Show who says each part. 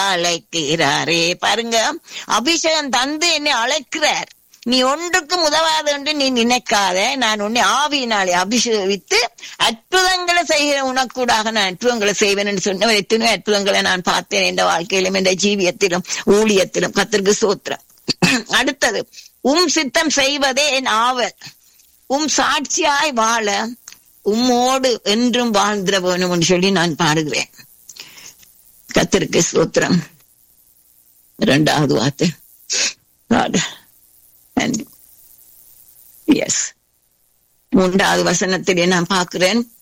Speaker 1: அழைக்கிறாரே பாருங்க அபிஷேகம் தந்து என்னை அழைக்கிறார் நீ ஒன்றுக்கும் உதவாது என்று நீ நினைக்காத நான் உன்னை ஆவியினாலே அபிஷேகித்து அற்புதங்களை செய்கிற உனக்கூடாக நான் அற்புதங்களை செய்வேன் என்று சொன்னவர் எத்தனையோ அற்புதங்களை நான் பார்த்தேன் என்ற வாழ்க்கையிலும் என்ற ஜீவியத்திலும் ஊழியத்திலும் கத்திற்கு சோத்திரம் அடுத்தது உம் சித்தம் செய்வதே என் ஆவல் உம் சாட்சியாய் வாழ உம்மோடு என்றும் வாழ்ந்திர வேணும் என்று சொல்லி நான் பாடுகிறேன் கத்திற்கு சோத்திரம் இரண்டாவது வார்த்தை God. And yes மூன்றாவது வசனத்திலே நான் பார்க்கிறேன்